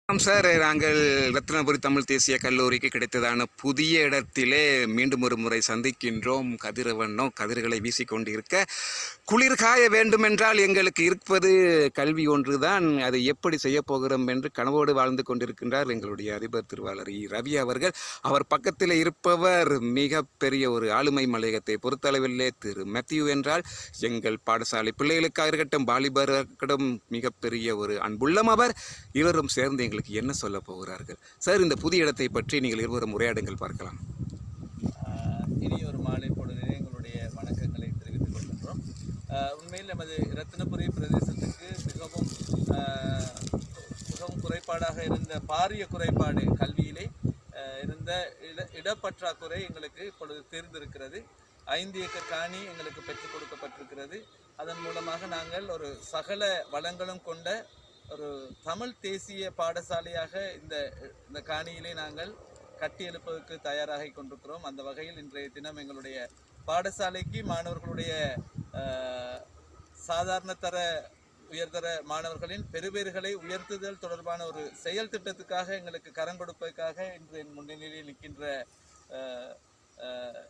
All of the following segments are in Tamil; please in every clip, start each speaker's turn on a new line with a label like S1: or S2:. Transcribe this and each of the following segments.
S1: ஆம் சார் நாங்கள் ரத்னபுரி தமிழ் தேசிய கல்லூரிக்கு கிடைத்ததான புதிய இடத்திலே மீண்டும் ஒரு முறை சந்திக்கின்றோம் கதிரவனோ கதிர்களை வீசிக்கொண்டிருக்க குளிர் காய வேண்டுமென்றால் எங்களுக்கு இருப்பது கல்வி ஒன்றுதான் அதை எப்படி செய்ய போகிறோம் என்று கனவோடு வாழ்ந்து கொண்டிருக்கின்றார் எங்களுடைய அதிபர் திருவாளர் இ. ரவி அவர்கள் அவர் பக்கத்தில் இருப்பவர் மிக பெரிய ஒரு ஆளுமை மலையகத்தை பொறுத்தளவிலே திரு மேத்யூ என்றால் எங்கள் பாடசாலை பிள்ளைகளுக்காக இருக்கட்டும் வாலிபராக இருக்கட்டும் மிகப்பெரிய ஒரு அன்புள்ளம் அவர் இருவரும் சேர்ந்து எங்களுக்கு என்ன சொல்ல போகிறார்கள் சார் இந்த புதிய இடத்தை பற்றி நீங்கள் இருவரும் உரையாடுங்கள் பார்க்கலாம்
S2: ஆஹ் இனி ஒரு மாலை பொழுதிலே எங்களுடைய வணக்கங்களை தெரிவித்துக் கொள்கின்றோம் ஆஹ் உண்மையில் நமது ரத்தினபுரி பிரதேசத்துக்கு மிகவும் ஆஹ் மிகவும் குறைபாடாக இருந்த பாரிய குறைபாடு கல்வியிலே ஆஹ் இருந்த இட இடப்பற்றாக்குறை எங்களுக்கு இப்பொழுது தீர்ந்திருக்கிறது ஐந்து ஏக்கர் காணி எங்களுக்கு பெற்றுக் கொடுக்கப்பட்டிருக்கிறது அதன் மூலமாக நாங்கள் ஒரு சகல வளங்களும் கொண்ட ஒரு தமிழ் தேசிய பாடசாலையாக இந்த இந்த காணியிலே நாங்கள் கட்டி எழுப்பதற்கு தயாராகி கொண்டிருக்கிறோம் அந்த வகையில் இன்றைய தினம் எங்களுடைய பாடசாலைக்கு மாணவர்களுடைய ஆஹ், சாதாரண தர உயர்தர மாணவர்களின் பெறுபேறுகளை உயர்த்துதல் தொடர்பான ஒரு செயல் திட்டத்துக்காக எங்களுக்கு கரம் கொடுப்பதற்காக இன்று என் முன்னிலையில் நிற்கின்ற ஆஹ், ஆஹ்,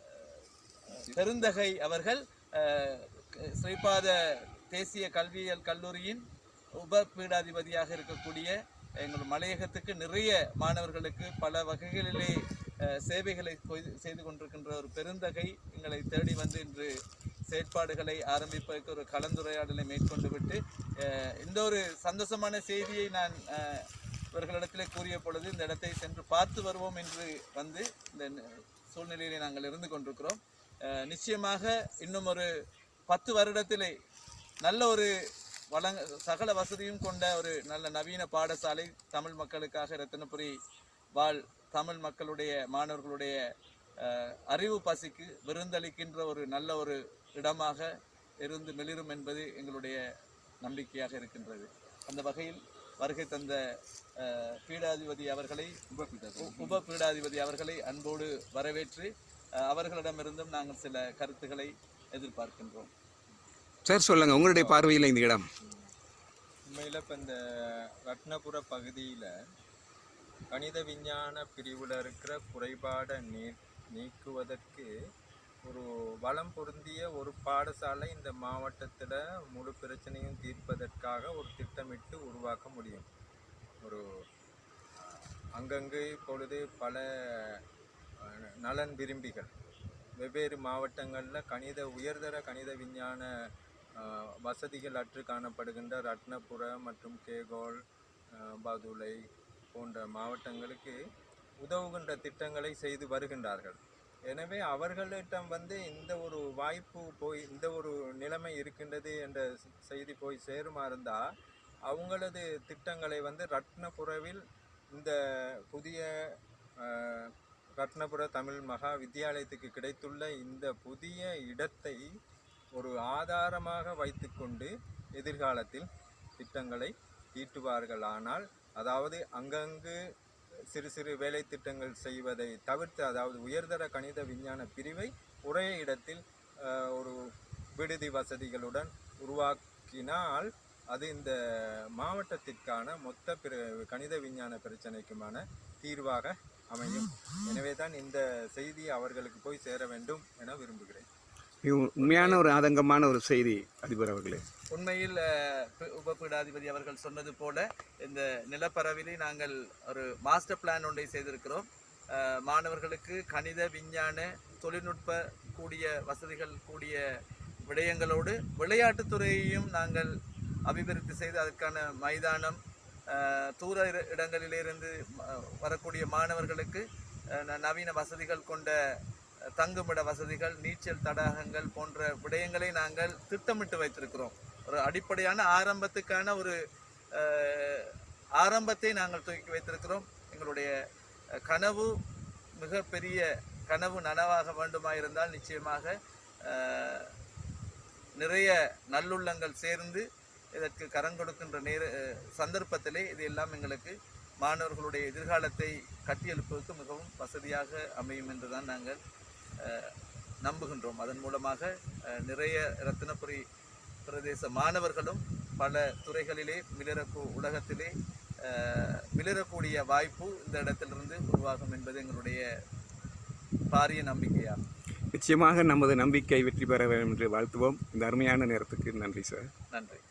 S2: பெருந்தகை அவர்கள் ஆஹ், ஸ்ரீபாத தேசிய கல்வியியல் கல்லூரியின் உப பீடாதிபதியாக இருக்கக்கூடிய எங்கள் மலையகத்துக்கு நிறைய மாணவர்களுக்கு பல வகைகளிலே அஹ், சேவைகளை கொய்- செய்து கொண்டிருக்கின்ற ஒரு பெருந்தகை எங்களை தேடி வந்து இன்று செயற்பாடுகளை ஆரம்பிப்பதற்கு ஒரு கலந்துரையாடலை மேற்கொண்டு விட்டு அஹ், இந்த ஒரு சந்தோஷமான செய்தியை நான் அஹ், இவர்களிடத்திலே கூறிய பொழுது இந்த இடத்தை சென்று பார்த்து வருவோம் என்று வந்து இந்த ந- சூழ்நிலையிலே நாங்கள் இருந்து கொண்டிருக்கிறோம் அஹ், நிச்சயமாக இன்னும் ஒரு பத்து வருடத்திலே நல்ல ஒரு வளங்க சகல வசதியும் கொண்ட ஒரு நல்ல நவீன பாடசாலை தமிழ் மக்களுக்காக ரத்தினபுரி வாழ் தமிழ் மக்களுடைய மாணவர்களுடைய அஹ், அறிவு பசிக்கு விருந்தளிக்கின்ற ஒரு நல்ல ஒரு இடமாக இருந்து மிளிரும் என்பது எங்களுடைய நம்பிக்கையாக இருக்கின்றது அந்த வகையில் வருகை தந்த அஹ், பீடாதிபதி அவர்களை உ- உப பீடாதிபதி அவர்களை அன்போடு வரவேற்று அஹ், அவர்களிடமிருந்தும் நாங்கள் சில கருத்துக்களை எதிர்பார்க்கின்றோம்
S1: சார் சொல்லுங்க உங்களுடைய பார்வையில் இந்த இடம்
S3: உண்மையில் இப்போ இந்த ரத்னபுர பகுதியில் கணித விஞ்ஞான பிரிவில் இருக்கிற குறைபாடை நீ நீக்குவதற்கு ஒரு வளம் பொருந்திய ஒரு பாடசாலை இந்த மாவட்டத்தில் முழு பிரச்சனையும் தீர்ப்பதற்காக ஒரு திட்டமிட்டு உருவாக்க முடியும் ஒரு அஹ், அங்கங்கு இப்பொழுது பல அஹ், நலன் விரும்பிகள் வெவ்வேறு மாவட்டங்களில் கணித உயர்தர கணித விஞ்ஞான அஹ், வசதிகள் அற்று காணப்படுகின்ற ரத்னபுர மற்றும் கேகோல் அஹ், பதுளை போன்ற மாவட்டங்களுக்கு உதவுகின்ற திட்டங்களை செய்து வருகின்றார்கள் எனவே அவர்களிடம் வந்து இந்த ஒரு வாய்ப்பு போய் இந்த ஒரு நிலைமை இருக்கின்றது என்ற செ- செய்தி போய் சேருமா இருந்தால் அவங்களது திட்டங்களை வந்து ரத்னபுரவில் இந்த புதிய அஹ், ரத்னபுர தமிழ் மகா வித்தியாலயத்துக்கு கிடைத்துள்ள இந்த புதிய இடத்தை ஒரு ஆதாரமாக வைத்துக்கொண்டு எதிர்காலத்தில் திட்டங்களை தீட்டுவார்கள் ஆனால் அதாவது அங்கங்கு சிறு சிறு வேலை திட்டங்கள் செய்வதை தவிர்த்து அதாவது உயர்தர கணித விஞ்ஞான பிரிவை ஒரே இடத்தில் அஹ், ஒரு விடுதி வசதிகளுடன் உருவாக்கினால் அது இந்த மாவட்டத்திற்கான மொத்த பிர கணித விஞ்ஞான பிரச்சனைக்குமான தீர்வாக அமையும் எனவே தான் இந்த செய்தி அவர்களுக்கு போய் சேர வேண்டும் என விரும்புகிறேன்
S1: இது உண்மையான ஒரு ஆதங்கமான ஒரு செய்தி அதிபர் அவர்களே
S2: உண்மையில் அஹ், பி- உபபீடாதிபதி அவர்கள் சொன்னது போல இந்த நிலப்பரவிலே நாங்கள் ஒரு மாஸ்டர் பிளான் ஒன்றை செய்திருக்கிறோம் அஹ், மாணவர்களுக்கு கணித விஞ்ஞான தொழில்நுட்ப கூடிய வசதிகள் கூடிய விடயங்களோடு விளையாட்டுத் துறையையும் நாங்கள் அபிவிருத்தி செய்து அதற்கான மைதானம் அஹ், தூர இட- இடங்களிலிருந்து அஹ், வரக்கூடிய மாணவர்களுக்கு அஹ், ந- நவீன வசதிகள் கொண்ட அஹ், தங்குமிட வசதிகள் நீச்சல் தடாகங்கள் போன்ற விடயங்களை நாங்கள் திட்டமிட்டு வைத்திருக்கிறோம் ஒரு அடிப்படையான ஆரம்பத்துக்கான ஒரு அஹ், ஆரம்பத்தை நாங்கள் துவக்கி வைத்திருக்கிறோம் எங்களுடைய அஹ், கனவு மிகப்பெரிய கனவு நனவாக வேண்டுமாயிருந்தால் நிச்சயமாக அஹ், நிறைய நல்லுள்ளங்கள் சேர்ந்து இதற்கு கரம் கொடுக்கின்ற நேர அஹ், சந்தர்ப்பத்திலே இது எல்லாம் எங்களுக்கு மாணவர்களுடைய எதிர்காலத்தை கட்டியெழுப்புவதற்கு மிகவும் வசதியாக அமையும் என்றுதான் நாங்கள் அஹ், நம்புகின்றோம் அதன் மூலமாக அஹ், நிறைய ரத்தினபுரி பிரதேச மாணவர்களும் பல துறைகளிலே மிளரப்பு உலகத்திலே அஹ், மிளிரக்கூடிய வாய்ப்பு இந்த இடத்திலிருந்து உருவாகும் என்பது எங்களுடைய பாரிய நம்பிக்கையாகும்
S1: நிச்சயமாக நமது நம்பிக்கை வெற்றி பெற வேண்டும் என்று வாழ்த்துவோம் இந்த அருமையான நேரத்துக்கு நன்றி சார்
S2: நன்றி